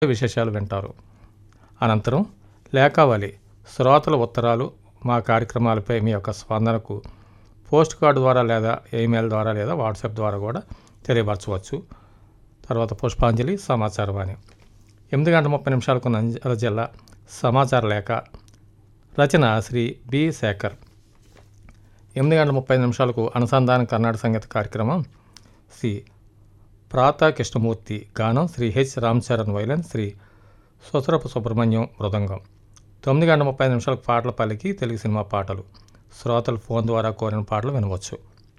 విశేషాలు వింటారు అనంతరం లేఖావళి శ్రోతల ఉత్తరాలు మా కార్యక్రమాలపై మీ యొక్క స్పందనకు పోస్ట్ కార్డు ద్వారా లేదా ఈమెయిల్ ద్వారా లేదా వాట్సాప్ ద్వారా కూడా తెలియపరచవచ్చు తర్వాత పుష్పాంజలి సమాచారం అని ఎనిమిది గంటల ముప్పై నిమిషాలకు నంద్యాల జిల్లా సమాచార లేఖ రచన శ్రీ బి శేఖర్ ఎనిమిది గంటల ముప్పై నిమిషాలకు అనుసంధాన కర్ణాటక సంగీత కార్యక్రమం శ్రీ ప్రాత కృష్ణమూర్తి గానం శ్రీ హెచ్ రామ్ చరణ్ వైలన్ శ్రీ సుసరపు సుబ్రహ్మణ్యం మృదంగం తొమ్మిది గంటల ముప్పై నిమిషాలకు పాటల పలికి తెలుగు సినిమా పాటలు శ్రోతలు ఫోన్ ద్వారా కోరిన పాటలు వినవచ్చు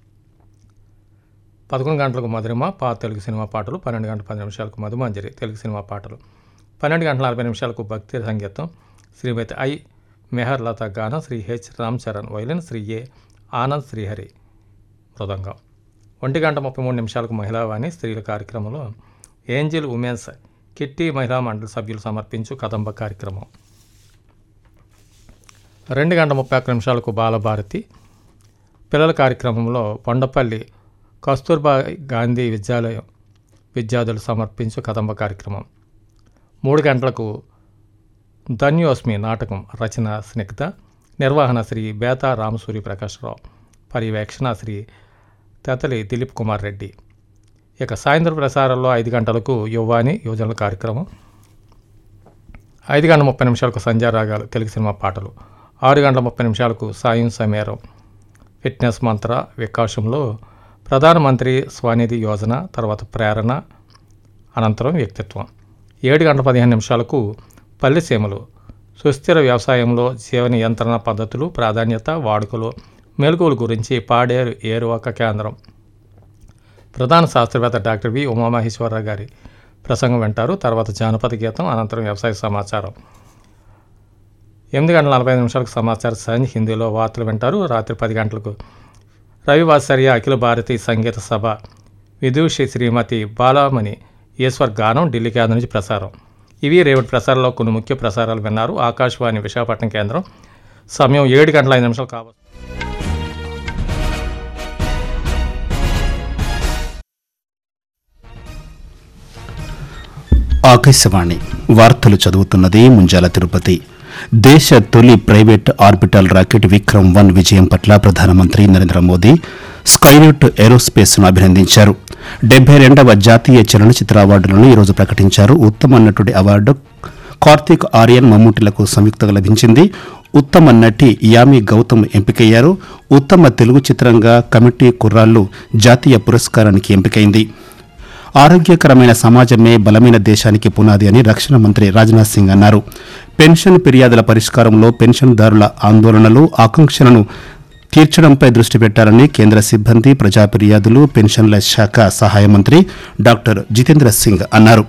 పదకొండు గంటలకు మధురిమ పాత తెలుగు సినిమా పాటలు పన్నెండు గంటల పది నిమిషాలకు మధుమంజరి తెలుగు సినిమా పాటలు పన్నెండు గంటల నలభై నిమిషాలకు భక్తి సంగీతం శ్రీమతి ఐ మెహర్ లత గానం Shri H Ram Charan violin Shri A Anand Srihari mridangam ఒంటి గంట ముప్పై మూడు నిమిషాలకు మహిళావాణి స్త్రీల కార్యక్రమంలో ఏంజిల్ ఉమెన్స్ కిట్టి మహిళా మండలి సభ్యులు సమర్పించు కదంబ కార్యక్రమం రెండు గంట ముప్పై ఒక్క నిమిషాలకు బాలభారతి పిల్లల కార్యక్రమంలో కొండపల్లి కస్తూర్బా గాంధీ విద్యాలయం విద్యార్థులు సమర్పించు కదంబ కార్యక్రమం మూడు గంటలకు ధన్యోస్మి నాటకం రచన స్నిగ్ధ నిర్వహణ శ్రీ బేతా రామసూరి ప్రకాశ్రావు పర్యవేక్షణ శ్రీ తెతలి దిలీప్ కుమార్ రెడ్డి ఇక సాయంత్రం ప్రసారంలో ఐదు గంటలకు యువాని యువజనుల కార్యక్రమం ఐదు గంటల ముప్పై నిమిషాలకు సంధ్యారాగాలు తెలుగు సినిమా పాటలు ఆరు గంటల ముప్పై నిమిషాలకు సాయం సమేరం ఫిట్నెస్ మంత్ర వికాసంలో ప్రధానమంత్రి స్వనిధి యోజన తర్వాత ప్రేరణ అనంతరం వ్యక్తిత్వం ఏడు గంటల పదిహేను నిమిషాలకు పల్లెసీమలు సుస్థిర వ్యవసాయంలో జీవ నియంత్రణ పద్ధతులు ప్రాధాన్యత వాడుకలో మెలకువల గురించి పాడేరు ఏరువాక కేంద్రం ప్రధాన శాస్త్రవేత్త డాక్టర్ వి ఉమామహేశ్వరరావు గారి ప్రసంగం వింటారు తర్వాత జానపద గీతం అనంతరం వ్యవసాయ సమాచారం ఎనిమిది గంటల నలభై ఐదు నిమిషాలకు సమాచార సంజ్ హిందీలో వార్తలు వింటారు రాత్రి పది గంటలకు రవివాసర్య అఖిల భారతీయ సంగీత సభ విదూషి శ్రీమతి బాలామణి ఈశ్వర్ గానం ఢిల్లీ కేంద్రం నుంచి ప్రసారం ఇవి రేపటి ప్రసారంలో కొన్ని ముఖ్య ప్రసారాలు విన్నారు ఆకాశవాణి విశాఖపట్నం కేంద్రం సమయం ఏడు గంటల ఐదు నిమిషాలు కావచ్చు ఆకాశవాణి వార్తలు చదువుతున్నది ముంజాల తిరుపతి దేశ తొలి private orbital rocket Vikram one విజయం పట్ల ప్రధానమంత్రి నరేంద్ర మోదీ స్కైనెట్ ఏరోస్పేస్ ను అభినందించారు డెబ్బై రెండవ జాతీయ చలనచిత్ర అవార్డులను ఈరోజు ప్రకటించారు ఉత్తమ నటుడి అవార్డు కార్తీక్ ఆర్యన్ మమ్ముటిలకు సంయుక్తంగా లభించింది ఉత్తమ నటి యామి గౌతమ్ ఎంపికయ్యారు ఉత్తమ తెలుగు చిత్రంగా కమిటీ కుర్రాళ్ళు జాతీయ పురస్కారానికి ఎంపికైంది ఆరోగ్యకరమైన సమాజమే బలమైన దేశానికి పునాది అని రక్షణ మంత్రి రాజ్నాథ్ సింగ్ అన్నారు పెన్షన్ ఫిర్యాదుల పరిష్కారంలో పెన్షన్దారుల ఆందోళనలు ఆకాంక్షలను తీర్చడంపై దృష్టి పెట్టాలని కేంద్ర సిబ్బంది ప్రజా ఫిర్యాదులు పెన్షన్ల శాఖ సహాయ మంత్రి డాక్టర్ జితేంద్ర సింగ్ అన్నారు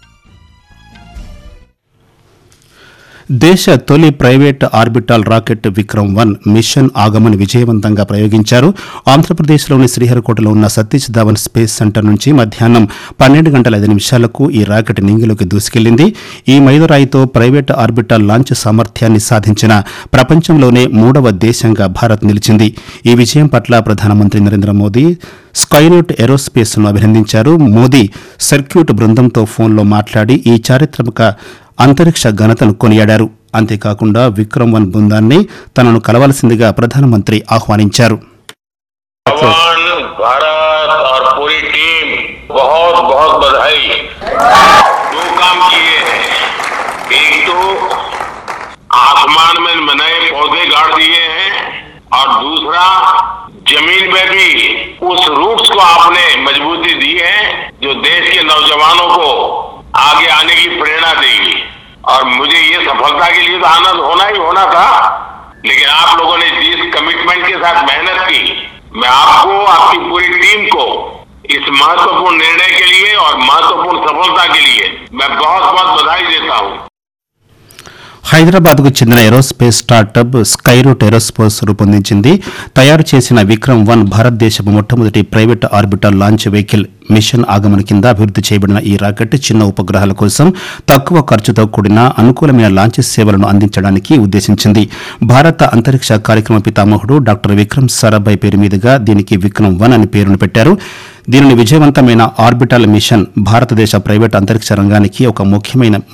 దేశ తొలి private orbital rocket Vikram one mission Agaman విజయవంతంగా ప్రయోగించారు ఆంధ్రప్రదేశ్లోని శ్రీహరికోటలో ఉన్న సతీష్ ధావన్ స్పేస్ సెంటర్ నుంచి మధ్యాహ్నం పన్నెండు గంటల ఐదు నిమిషాలకు ఈ రాకెట్ నింగిలోకి దూసుకెళ్లింది ఈ మైలురాయితో ప్రైవేట్ ఆర్బిటాల్ లాంచ్ సామర్థ్యాన్ని సాధించిన ప్రపంచంలోనే మూడవ దేశంగా భారత్ నిలిచింది ఈ విజయం పట్ల ప్రధానమంత్రి నరేంద్ర మోదీ స్కైనెట్ ఏరోస్పేస్ ను అభినందించారు మోదీ సర్క్యూట్ బృందంతో ఫోన్లో మాట్లాడి ఈ చారిత్రక అంతరిక్ష ఘనతను కొనియాడారు అంతేకాకుండా విక్రమ్ వన్ బృందాన్ని తనను కలవలసిందిగా ప్రధానమంత్రి ఆహ్వానించారు जवान भारत और पूरी टीम बहुत बहुत बधाई दो काम किए हैं एक तो आसमान में नए पौधे गाड़ दिए हैं और दूसरा जमीन में भी उस रूट्स को आपने मजबूती दी है जो देश के नौजवानों को आगे आने की प्रेरणा देगी और मुझे ये सफलता के लिए तो आनंद होना ही होना था लेकिन आप लोगों ने जिस कमिटमेंट के साथ मेहनत की मैं आपको आपकी पूरी टीम को इस महत्वपूर्ण निर्णय के लिए और महत्वपूर्ण सफलता के लिए मैं बहुत बहुत बधाई देता हूँ హైదరాబాద్కు చెందిన ఏరోస్పేస్ స్టార్టప్ స్కైరూట్ ఏరోస్పేస్ రూపొందించింది తయారు చేసిన విక్రమ్ వన్ భారతదేశపు మొట్టమొదటి private orbital launch vehicle mission ఆగమన కింద అభివృద్ది చేయబడిన ఈ రాకెట్ చిన్న ఉపగ్రహాల కోసం తక్కువ ఖర్చుతో కూడిన అనుకూలమైన లాంచ్ సేవలను అందించడానికి ఉద్దేశించింది భారత అంతరిక్ష కార్యక్రమ పితామహుడు డాక్టర్ విక్రమ్ సారాభాయ్ పేరు మీదుగా దీనికి విక్రమ్ వన్ అని పేరును పెట్టారు దీనిని విజయవంతమైన ఆర్బిటల్ మిషన్ భారతదేశ ప్రైవేట్ అంతరిక్ష రంగానికి ఒక ముఖ్యమైన